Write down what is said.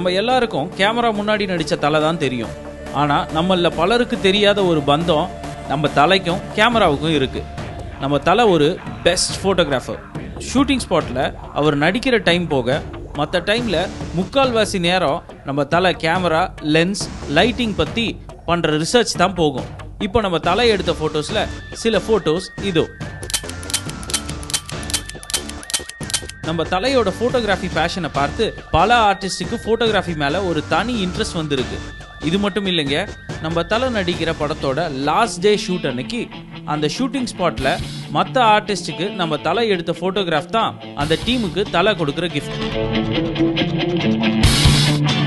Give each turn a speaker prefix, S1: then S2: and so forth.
S1: நம்ம எல்லாருக்கும் கேமரா முன்னாடி நடித்த தலை தான் தெரியும் ஆனால் நம்மள பலருக்கு தெரியாத ஒரு பந்தம் நம்ம தலைக்கும் கேமராவுக்கும் இருக்குது நம்ம தலை ஒரு பெஸ்ட் ஃபோட்டோகிராஃபர் ஷூட்டிங் ஸ்பாட்டில் அவர் நடிக்கிற டைம் போக மற்ற டைமில் முக்கால்வாசி நேரம் நம்ம தலை கேமரா லென்ஸ் லைட்டிங் பற்றி பண்ணுற ரிசர்ச் தான் போகும் இப்போ நம்ம தலை எடுத்த ஃபோட்டோஸில் சில ஃபோட்டோஸ் இதோ நம்ம தலையோட ஃபோட்டோகிராஃபி பேஷனை பார்த்து பல ஆர்டிஸ்ட்டுக்கு ஃபோட்டோகிராஃபி மேலே ஒரு தனி இன்ட்ரெஸ்ட் வந்திருக்கு இது மட்டும் இல்லைங்க நம்ம தலை நடிக்கிற படத்தோட லாஸ்ட் டே ஷூட் அன்னைக்கு அந்த ஷூட்டிங் ஸ்பாட்ல மற்ற ஆர்டிஸ்ட்டுக்கு நம்ம தலை எடுத்த ஃபோட்டோகிராஃப் தான் அந்த டீமுக்கு தலை கொடுக்குற கிஃப்ட்